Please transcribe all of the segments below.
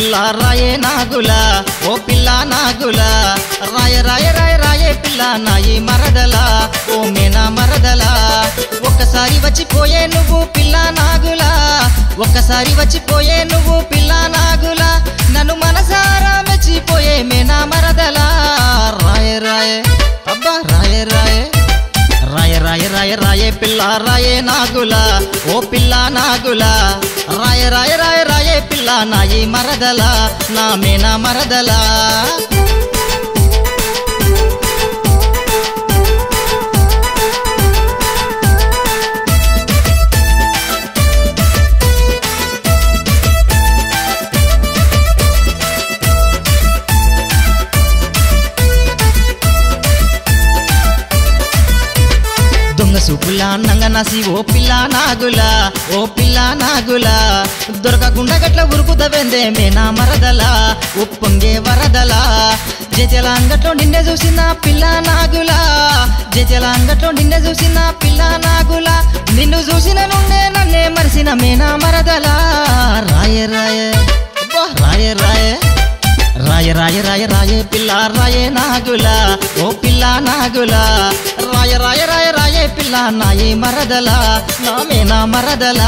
పిల్ల రాయే నాగుల ఓ పిల్ల నాగుల రాయ రాయ రాయ రాయే పిల్ల నాయి మరదల ఓ మేనా మరదల ఒక్కసారి వచ్చిపోయే నువ్వు పిల్ల నాగుల ఒక్కసారి వచ్చిపోయే నువ్వు పిల్ల నాగుల నన్ను మనసారా మెచ్చిపోయే మేనా మరదల రాయ రాయే అబ్బా రాయ రాయే రాయ రాయ రాయ రాయే పిల్ల రాయే నాగుల ఓ పిల్ల నాగుల రాయ రాయ రాయ రాయే పిల్ల నాయి మరదల నా మేనా మరదల దొంగ సూపుల నంగనాసి ఓ పిల్ల నాగుల ఓ పిల్ల నాగుల దొరకకుండా గట్ల ఉరుకుదవెందే మేనా మరదల ఉప్పొంగే వరదల జజల అంగట్లో నిన్నే చూసిన పిల్ల నాగుల జజల అంగట్లో నిన్నే చూసిన పిల్ల నాగుల నిన్ను చూసిన నుండే నన్నే మరిసిన మేనా మరదల రాయ రాయ అబ్బా, రాయ రాయ రాయ రాయ రాయ రాయే పిల్ల రాయే నాగుల ఓ పిల్ల నాగుల రాయ రాయ రాయ రాయే పిల్ల నాయి మరదల నామే నా మరదల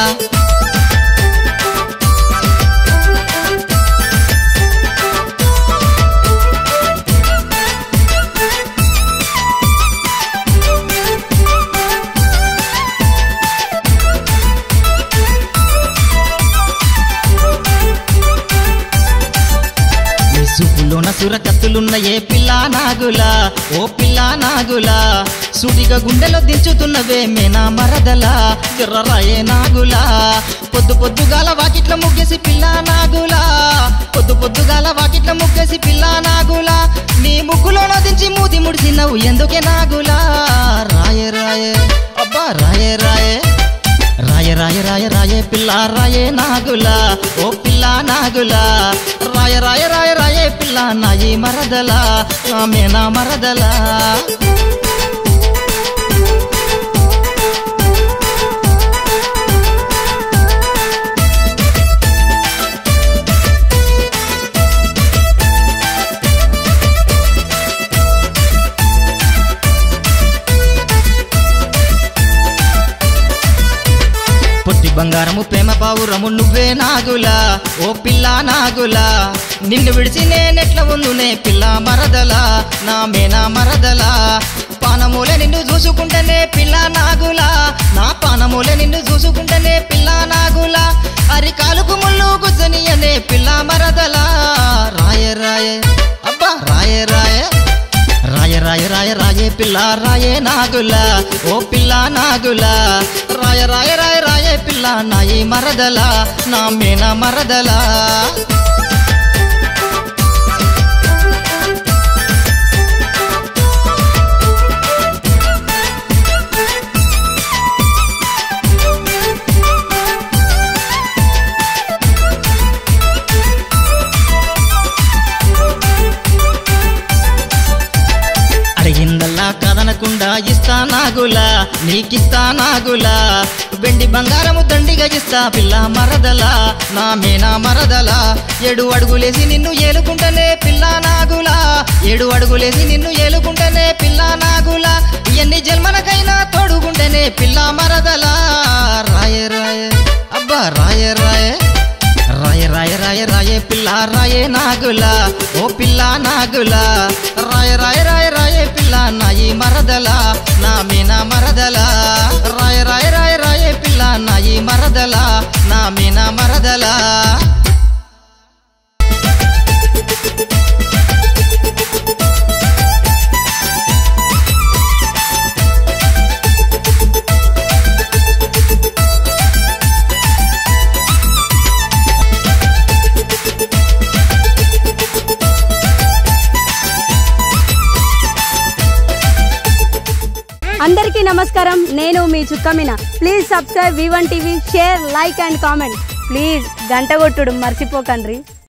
నీ సూపులోన సురకత్తులున్న ఏ పిల్ల నాగుల ఓ పిల్ల నాగుల సుడిగా గుండెలో దించుతున్నవే మేనా మరదల జర్రరాయే నాగుల పొద్దు పొద్దుగాల వాకిట్ల ముగ్గేసి పిల్ల నాగుల పొద్దు పొద్దుగాల వాకిట్ల ముగ్గేసి పిల్ల నాగుల నీ ముగ్గులోన దించి మూతి ముడిసినవు ఎందుకే నాగుల రాయే రాయే అబ్బా రాయే రాయే రాయ రాయ రాయ రాయ పిల్ల రాయే నాగుల ఓ పిల్ల నాగుల రాయ రాయ రాయ రాయే పిల్ల నాయి మరదల ఆమె నా మరదల పొట్టి బంగారము ప్రేమ పావురము నువ్వే నాగుల ఓ పిల్ల నాగుల నిన్ను విడిచి నేనెట్ల ఉందునే పిల్ల మరదల నా మేనా మరదల పానమూలే నిన్ను చూసుకుంటేనే పిల్ల నాగుల నా పానమూలే నిన్ను చూసుకుంటేనే పిల్ల నాగుల అరికాలుకు ముళ్ళు గుజ్జనియనే పిల్ల మరదల రాయ రాయే అబ్బా రాయ రాయే రాయ రాయ రాయ రాయే పిల్ల రాయే నాగుల ఓ పిల్ల నాగుల రాయ రాయ రాయ రాయే పిల్ల నాయి మరదల నా మేన మరదల అడిగిందల్లా కదనకుండా ఇస్తా నాగుల నీకిస్తా నాగుల వెండి బంగారము దండిగా ఇస్తా పిల్ల మరదల నా మేనా మరదల ఏడు అడుగులేసి నిన్ను ఏలుకుంటేనే పిల్ల నాగుల ఏడు అడుగులేసి నిన్ను ఏలుకుంటేనే పిల్ల నాగుల ఎన్ని జన్మలకైనా తోడుకుంటేనే పిల్ల మరదల రాయ రాయ అబ్బా రాయ రాయ రాయ రాయ రాయ రాయ పిల్ల రాయే నాగుల ఓ పిల్ల నాగుల రాయ రాయ రాయ రాయ పిల్ల నాయి మరదల నా మీన మరదల రాయ రాయ రాయ రాయ పిల్ల నాయి మరదల నా మీన మరదల అందరికీ నమస్కారం నేను మీ చుక్కమిన please subscribe V one TV share like and comment please గంట కొట్టుడు మర్చిపోకండి